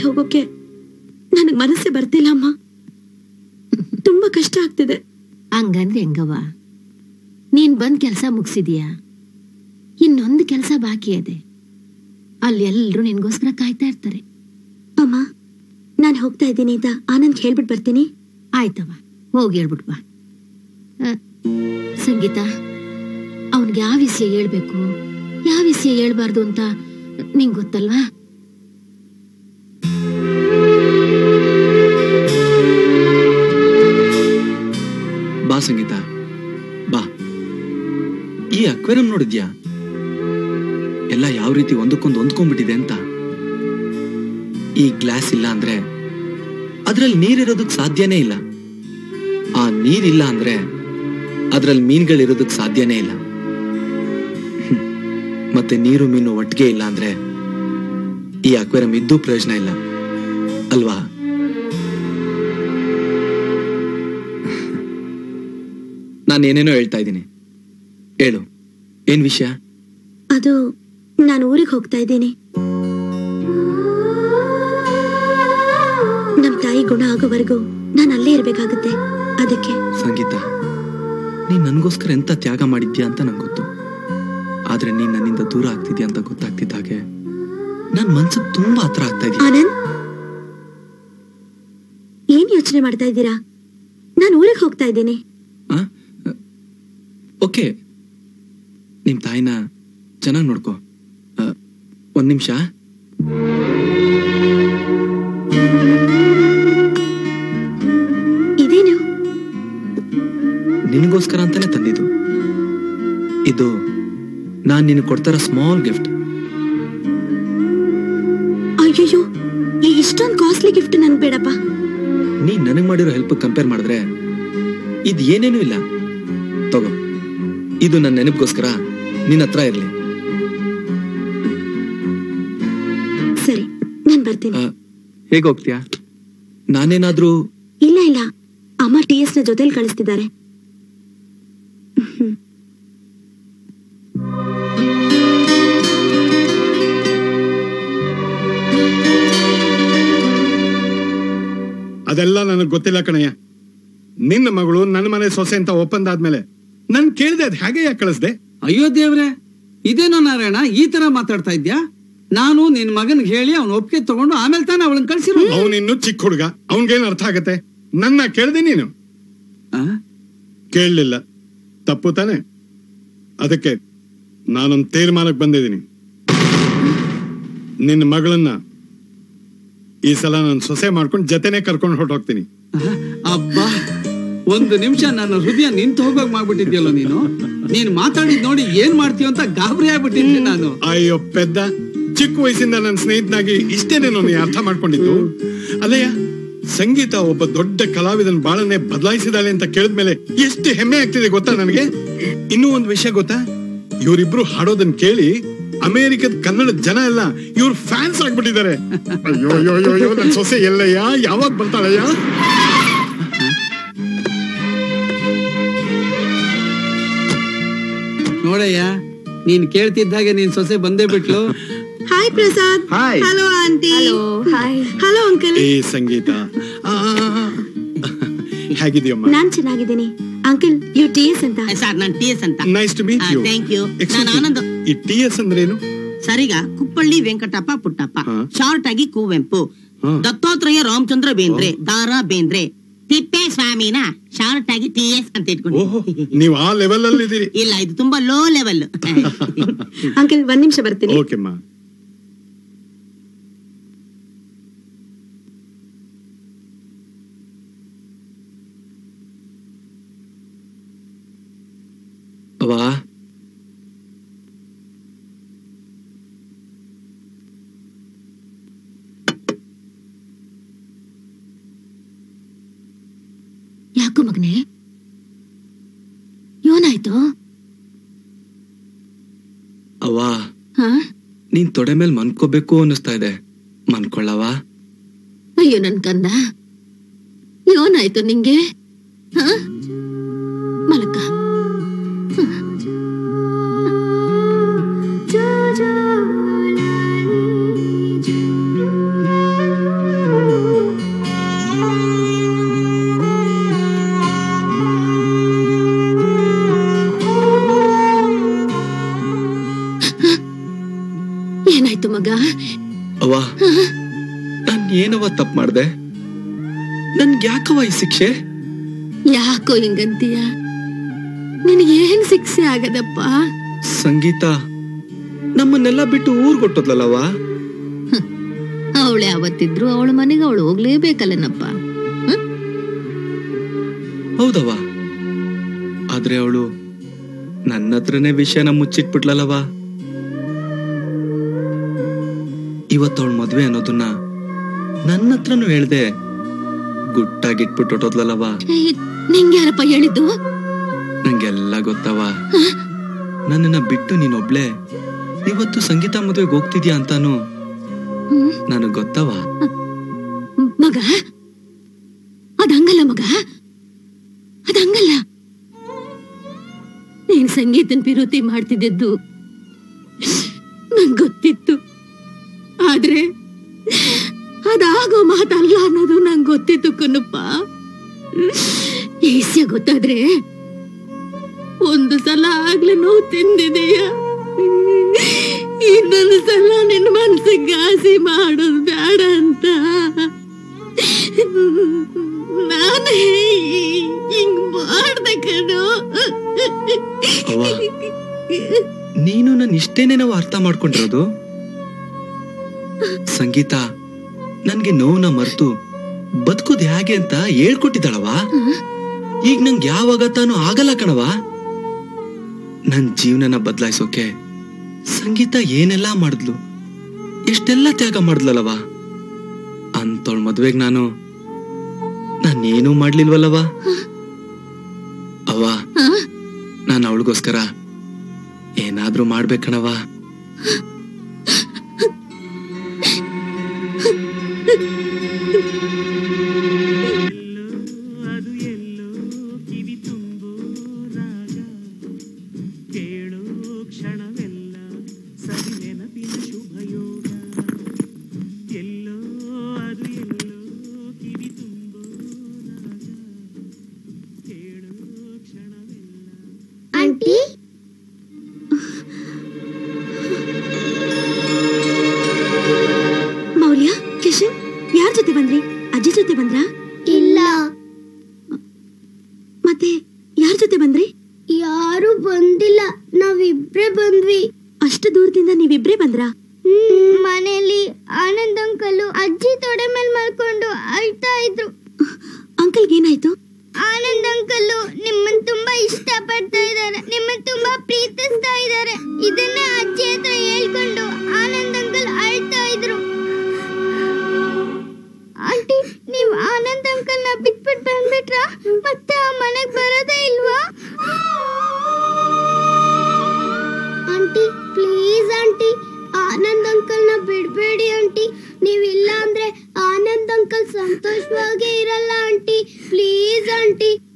ಹೋಗೋಕೆ ನನಗ್ ಮನಸ್ಸೇ ಬರ್ತಿಲ್ಲ ಅಮ್ಮ ತುಂಬಾ ಕಷ್ಟ ಆಗ್ತಿದೆ ಹಂಗಂದ್ರೆ ಹೆಂಗವ್ವ ನೀನ್ ಬಂದ್ ಕೆಲಸ ಮುಗಿಸಿದೀಯಾ ಇನ್ನೊಂದು ಕೆಲಸ ಬಾಕಿ ಇದೆ ಅಲ್ಲಿ ಎಲ್ರು ನಿನ್ಗೋಸ್ಕರ ಕಾಯ್ತಾ ಇರ್ತಾರೆ ಅಮ್ಮ ನಾನು ಹೋಗ್ತಾ ಇದ್ದೀನಿ ಅಂತ ಆನಂದ್ ಹೇಳ್ಬಿಟ್ಟು ಬರ್ತೀನಿ ಆಯ್ತವ್ವ ಹೋಗಿ ಹೇಳ್ಬಿಟ್ ಬಾ ಆ, ಸಂಗೀತ ಅವನ್ಗೆ ಯಾವ ವಿಷಯ ಹೇಳ್ಬೇಕು ಯಾವ ವಿಷಯ ಹೇಳ್ಬಾರ್ದು ಅಂತ ನಿಂಗ್ ಗೊತ್ತಲ್ವಾ ಬಾ ಸಂಗೀತ ಬಾ ಈ ಅಕ್ವೇರಿಯಂ ನೋಡಿದ್ಯಾ ಎಲ್ಲ ಯಾವ ರೀತಿ ಒಂದಕ್ಕೊಂದು ಹೊಂದ್ಕೊಂಡ್ಬಿಟ್ಟಿದೆ ಅಂತ ಈ ಗ್ಲಾಸ್ ಇಲ್ಲ ಅಂದ್ರೆ ಅದ್ರಲ್ಲಿ ನೀರಿರೋದಕ್ ಸಾಧ್ಯನೇ ಇಲ್ಲ ಆ ನೀರಿಲ್ಲ ಅಂದ್ರೆ ಅದ್ರಲ್ಲಿ ಮೀನ್ಗಳಿರೋದಕ್ ಸಾಧ್ಯನೇ ಇಲ್ಲ ಹ್ಮ್. ಮತ್ತೆ ನೀರು ಮೀನು ಒಟ್ಟಿಗೆ ಇಲ್ಲ ಅಂದ್ರೆ ಈ ಅಕ್ವೇರಿಯಂ ಇದ್ದೂ ಪ್ರಯೋಜನ ಇಲ್ಲ ಅಲ್ವಾ ನಾನು ಏನೇನೋ ಹೇಳ್ತಾ ಇದ್ದೀನಿ ಹೇಳು ಏನ್ ವಿಷಯ ಅದು ನಾನು ಊರಿಗೆ ಹೋಗ್ತಾ ಇದ್ದೀನಿ ನಮ್ ತಾಯಿ ಗುಣ ಆಗೋವರೆಗೂ ನಾನು ಅಲ್ಲೇ ಇರ್ಬೇಕಾಗತ್ತೆ ಅದಕ್ಕೆ ಸಂಗೀತ ನೀನ್ ನನ್ಗೋಸ್ಕರ ಎಂತ ತ್ಯಾಗ ಮಾಡಿದ್ಯಾ ಅಂತ ನಂಗೆ ಗೊತ್ತು ಆದ್ರೆ ನೀನ್ ನನ್ನಿಂದ ದೂರ ಆಗ್ತಿದ್ಯಾ ಅಂತ ಗೊತ್ತಾಗ್ತಿದ್ದ ಹಾಗೆ ನನ್ ಮನ್ಸಿಗೆ ತುಂಬಾ ಹತ್ರ ಆಗ್ತಾ ಇದೆಯಾ ಆನಂದ್ ಏನ್ ಯೋಚನೆ ಮಾಡ್ತಾ ಇದ್ದೀರಾ ನಾನು ಊರಿಗೆ ಹೋಗ್ತಾ ಇದ್ದೀನಿ ಓಕೆ ನಿಮ್ ತಾಯಿನ ಚೆನ್ನಾಗಿ ನೋಡ್ಕೋ ಆ, ಒಂದ್ ನಿಮಿಷ ಇದೇನು ನಿನಗೋಸ್ಕರ ಅಂತಾನೆ ತಂದಿದ್ದು ಇದು ನಾನ್ ನಿನಗೆ ಕೊಡ್ತಾರ ಸ್ಮಾಲ್ ಗಿಫ್ಟ್ ಅಯ್ಯಯ್ಯೋ ಈ ಇಷ್ಟೊಂದು ಕಾಸ್ಟ್ಲಿ ಗಿಫ್ಟ್ ನನ್ಗೆ ಬೇಡಪ್ಪ ನೀ ನನಗ್ ಮಾಡಿರೋ ಹೆಲ್ಪ್ ಕಂಪೇರ್ ಮಾಡಿದ್ರೆ ಇದು ಏನೇನೂ ಇಲ್ಲ ತಗೋ ಇದು ನನ್ನ ನೆನಪಿಗೋಸ್ಕರ ನಿನ್ನ ಹತ್ರ ಇರ್ಲಿ ಸರಿ ನಾನ್ ಬರ್ತೀನಿ ಹೇಗೆ ಹೋಗ್ತೀಯಾ ನಾನೇನಾದ್ರೂ ಇಲ್ಲ ಇಲ್ಲ ಅಮ್ಮ ಟಿ ಎಸ್ ನ ಜೊತೆಲಿ ಕಳಿಸ್ತಿದ್ದಾರೆ ಅದೆಲ್ಲ ನನಗೆ ಗೊತ್ತಿಲ್ಲ ಕಣಯ್ಯ ನಿನ್ನ ಮಗಳು ನನ್ನ ಮನೆ ಸೊಸೆ ಅಂತ ಒಪ್ಪಂದ ಆದ್ಮೇಲೆ ನನ್ ಕೇಳಿದೆ ಅದ್ ಹೇಗೆ ಯಾಕೆ ಕಳಿಸ್ದೆ ಅಯ್ಯೋ ದೇವ್ರೆ ಇದೇನೋ ನಾರಾಯಣ ಈ ತರ ಮಾತಾಡ್ತಾ ಇದ್ಯಾ ನಾನು ನಿನ್ ಮಗನ್ಗೆ ಹೇಳಿ ಅವ್ನ ಒಪ್ಪಿಗೆ ತಗೊಂಡು ಆಮೇಲೆ ತಾನೇ ಅವಳನ್ನ ಕಳ್ಸಿರೋ ಅವನಿನ್ನು ಚಿಕ್ಕ ಹುಡುಗ ಅವನ್ಗೇನ್ ಅರ್ಥ ಆಗತ್ತೆ ನನ್ನ ಕೇಳ್ದೆ ನೀನು ಕೇಳಲಿಲ್ಲ ತಪ್ಪು ತಾನೆ ಅದಕ್ಕೆ ನಾನೊಂದು ತೀರ್ಮಾನಕ್ಕೆ ಬಂದಿದ್ದೀನಿ ನಿನ್ನ ಮಗಳನ್ನ ಈ ಸಲ ನಾನು ಸೊಸೆ ಮಾಡ್ಕೊಂಡು ಜೊತೆನೆ ಕರ್ಕೊಂಡು ಹೊರಟೋಗ್ತೀನಿ ಅಬ್ಬಾ ಒಂದು ನಿಮಿಷ ನನ್ನ ಹೃದಯ ನಿಂತು ಹೋಗೋಗ್ ಮಾಡ್ಬಿಟ್ಟಿದ್ಯಲ್ಲೋ ನೀನು ನೀನ್ ಮಾತಾಡಿದ್ ನೋಡಿ ಏನ್ ಮಾಡ್ತೀಯ ಅಂತ ಗಾಬರಿ ಆಗ್ಬಿಟ್ಟಿದ್ದೆ ನಾನು ಅಯ್ಯೋ ಪೆದ್ದ ಚಿಕ್ಕ ವಯಸ್ಸಿಂದ ನನ್ನ ಸ್ನೇಹಿತನಾಗಿ ಇಷ್ಟೇನೇನೋ ನೀ ಅರ್ಥ ಮಾಡ್ಕೊಂಡಿದ್ದು ಅಲ್ಲಯ್ಯ ಸಂಗೀತ ಒಬ್ಬ ದೊಡ್ಡ ಕಲಾವಿದನ ಬಾಳನ್ನೇ ಬದಲಾಯಿಸಿದಾಳೆ ಅಂತ ಕೇಳಿದ್ಮೇಲೆ ಎಷ್ಟು ಹೆಮ್ಮೆ ಆಗ್ತಿದೆ ಗೊತ್ತಾ ನನಗೆ ಇನ್ನೂ ಒಂದು ವಿಷಯ ಗೊತ್ತಾ ಇವರಿಬ್ರು ಹಾಡೋದನ್ನ ಕೇಳಿ ಅಮೆರಿಕದ ಕನ್ನಡ ಜನ ಎಲ್ಲ ಇವ್ರ ಫ್ಯಾನ್ಸ್ ಆಗ್ಬಿಟ್ಟಿದ್ದಾರೆ ಅಯ್ಯೋ ಅಯ್ಯೋ ಅಯ್ಯೋ ಅಯ್ಯೋ ನನ್ ಸೊಸೆ ಎಲ್ಲಯ್ಯ ಯಾವಾಗ ಬರ್ತಾಳಯ್ಯ ನೋಡಯ್ಯ ನೀನ್ ಕೇಳ್ತಿದ್ದಾಗೆ ನೀನ್ ಸೊಸೆ ಬಂದೇ ಬಿಟ್ಲು hi Prasad Hi. Hello aunty hello hi hello uncle ಏ ಸಂಗೀತ ಆ, ಆ, ಆ. ಹೇಗಿದ್ಯಮ್ಮ ನಾನ್ ಚೆನ್ನಾಗಿದ್ದೀನಿ ಅಂಕಲ್ ಯು ಟಿ ಎಸ್ ಅಂತ ಸರ್ ನಾನು ಟಿ ಎಸ್ ಅಂತ nice to meet you thank you ನಾನು ಆನಂದ್ ಈ ಟಿ ಎಸ್ ಅಂದ್ರೇನು ಸರಿಗ ಕುಪ್ಪಳ್ಳಿ ವೆಂಕಟಪ್ಪ ಪುಟ್ಟಪ್ಪ ಹಾ. ಶಾರ್ಟ್ ಆಗಿ ಕುವೆಂಪು ಹಾ. ದತ್ತಾತ್ರೇಯ ರಾಮಚಂದ್ರ ಬೇಂದ್ರೆ ದಾರಾ ಬೇಂದ್ರೆ ತಿಪ್ಪೆ ಸ್ವಾಮಿನ ಶಾರ್ಟ್ ಆಗಿ ಟಿ ಎಸ್ ಅಂತ ಓಹೋ ಇಟ್ಕೊಂಡು ನೀವು ಆ ಲೆವೆಲ್ ಅಲ್ಲಿ ಇದ್ದೀರಿ ಇಲ್ಲ ಇದು ತುಂಬಾ ಲೋ ಲೆವೆಲ್ ಅಂಕಲ್ ಒಂದ್ ನಿಮಿಷ ಬರ್ತೀನಿ ಓಕೆಮ್ಮ ಅವಾ ಯಾಕೋ ಮಗನೇ ಏನಾಯ್ತು ಅವ್ವಾ ಹಾ ನೀನ್ ತೊಡೆ ಮೇಲೆ ಮನ್ಕೋಬೇಕು ಅನ್ನಿಸ್ತಾ ಇದೆ ಮನ್ಕೊಳ್ಳವಾ ಅಯ್ಯೋ ನನ್ ಕಂದ ಏನಾಯ್ತು ನಿಂಗೆ ಹಾ ಮಲಕ ಮಗ ಅವ್ವ ನಾನ್ ಏನವ ತಪ್ಪು ಮಾಡ್ದೆ ನನ್ಗೆ ಯಾಕವ ಈ ಶಿಕ್ಷೆ ಯಾಕೋ ಹಿಂಗಂತೀಯ ನಿನಗೆ ಏನ್ ಶಿಕ್ಷೆ ಆಗದಪ್ಪ ಸಂಗೀತ ನಮ್ಮನ್ನೆಲ್ಲ ಬಿಟ್ಟು ಊರ್ ಕೊಟ್ಟದ್ಲಲ್ಲವ ಅವಳೆ ಅವತ್ತಿದ್ರು ಅವಳ ಮನೆಗೆ ಅವಳು ಹೋಗ್ಲೇಬೇಕಲ್ಲನಪ್ಪ ಹೌದವ ಆದ್ರೆ ಅವಳು ನನ್ನ ಹತ್ರನೇ ವಿಷಯನ ಮುಚ್ಚಿಟ್ಬಿಟ್ಲಲ್ಲವ ಇವತ್ತವಳ ಮದ್ವೆ ಅನ್ನೋದನ್ನ ನನ್ನ ಹತ್ರನೂ ಹೇಳ್ದೆ ಗುಟ್ಟಾಗಿಟ್ಬಿಟ್ಟು ಹೊಟ್ಟೋದ್ಲಲ್ಲವ ನಿಂಗೆ ಯಾರಪ್ಪ ಹೇಳಿದ್ದು ನಂಗೆಲ್ಲ ಗೊತ್ತವ ನನ್ನನ್ನ ಬಿಟ್ಟು ನೀನೊಬ್ಳೆ ಇವತ್ತು ಸಂಗೀತ ಮದುವೆಗೆ ಹೋಗ್ತಿದ್ಯಾ ಅಂತಾನು ಹ್ಮ್. ನನಗ್ ಗೊತ್ತವ ಮಗ ಅದಂಗಲ್ಲ ಮಗ ಅದಂಗಲ್ಲ ನೀನ್ ಸಂಗೀತನ್ ಪಿರುತಿ ಮಾಡ್ತಿದ್ದದ್ದು ನಂಗ್ ಗೊತ್ತಿತ್ತು ಆದ್ರೆ ಅದಾಗೋ ಮಾತಲ್ಲ ಅನ್ನೋದು ನಂಗ್ ಗೊತ್ತಿತ್ತು ಕಣಪ್ಪ ಈಸ್ಯ ಗೊತ್ತಾದ್ರೆ ಒಂದು ಸಲ ಆಗ್ಲೇ ನೋವು ತಿಂದಿದೀಯ ಇನ್ನೊಂದು ಸಲ ನಿನ್ನ ಮನ್ಸಿಗೆ ಘಾಸಿ ಮಾಡೋದು ಬೇಡ ಅಂತ ನಾನೇ ಹಿಂಗ್ ಮಾಡ್ದೆ ಕಣೋ ಅವ್ವ. ನೀನು ನನ್ನ ಇಷ್ಟೇನೆ ನಾವು ಅರ್ಥ ಮಾಡ್ಕೊಂಡಿರೋದು ಸಂಗೀತ ನನ್ಗೆ ನೋವನ್ನ ಮರ್ತು ಬದುಕೋದ್ ಹೇಗೆ ಅಂತ ಹೇಳ್ಕೊಟ್ಟಿದ್ದಾಳವ ಈಗ ನಂಗೆ ಯಾವಾಗ ತಾನು ಆಗಲ್ಲ ಕಣವ ನನ್ ಜೀವನನ ಬದಲಾಯಿಸೋಕೆ ಸಂಗೀತ ಏನೆಲ್ಲ ಮಾಡಿದ್ಲು ಎಷ್ಟೆಲ್ಲ ತ್ಯಾಗ ಮಾಡಿದ್ಲಲ್ಲವ ಅಂತವಳ ಮದ್ವೆಗ್ ನಾನು ನಾನೇನೂ ಮಾಡ್ಲಿಲ್ವಲ್ಲವ ಅವ್ವ ಆ? ನಾನು ಅವಳಿಗೋಸ್ಕರ ಏನಾದ್ರೂ ಮಾಡ್ಬೇಕಣವ ಆಂಟಿ ಮೌಲ್ಯ ಕಿಶನ್ ಯಾರ ಜೊತೆ ಬಂದ್ರಿ ಅಜ್ಜಿ ಜೊತೆ ಬಂದ್ರಾ ಇಲ್ಲ ಮತ್ತೆ ಯಾರ ಜೊತೆ ಬಂದ್ರಿ ಯಾರು ಬಂದಿಲ್ಲ ನಾವಿಬ್ರೇ ಬಂದ್ವಿ ಅಷ್ಟು ದೂರದಿಂದ ನೀವಿಬ್ರೇ ಬಂದ್ರಾ ಹ್ಮ್, ಮನೇಲಿ ಆನಂದ್ ಅಂಕಲು ಅಜ್ಜಿ ತೊಡೆ ಮೇಲೆ ಮಲ್ಕೊಂಡು ಅಳ್ತಾ ಇದ್ರು ಅಂಕಲ್ಗೆ ಏನಾಯ್ತು ಆನಂದ್ ಅಂಕಲು ನಿಮ್ಮನ್ ತುಂಬಾ ಇಷ್ಟ ಪಡ್ತಾ ಇದ್ದಾರೆ ನಿಮ್ಮನ್ ತುಂಬಾ ಪ್ರೀತಿಸ್ತಾ ಇದ್ದಾರೆ ಇದನ್ನೇ ಅಜ್ಜಿ ಹತ್ರ ಹೇಳ್ಕೊಂಡು ಆನಂದ್ ಅಂಕಲ್ ಅಳ್ತಾ ಇದ್ರು ಆಂಟಿ ನೀವ್ ಆನಂದ್ ಅಂಕಲ್ ನ ಬಿಟ್ಬಿಟ್ ಬಂದ್ಬಿಟ್ರಾ ಮತ್ತೆ ಆ ಮನೆಗ್ ಬರೋದೇ ಇಲ್ವಾ aunty please aunty Anand uncle ನ ಬಿಡ್ಬೇಡಿ ಆಂಟಿ ನೀವಿಲ್ಲ ಅಂದ್ರೆ ಆನಂದ್ ಅಂಕಲ್ ಸಂತೋಷವಾಗೇ ಇರಲ್ಲ ಆಂಟಿ ಪ್ಲೀಸ್ ಆಂಟಿ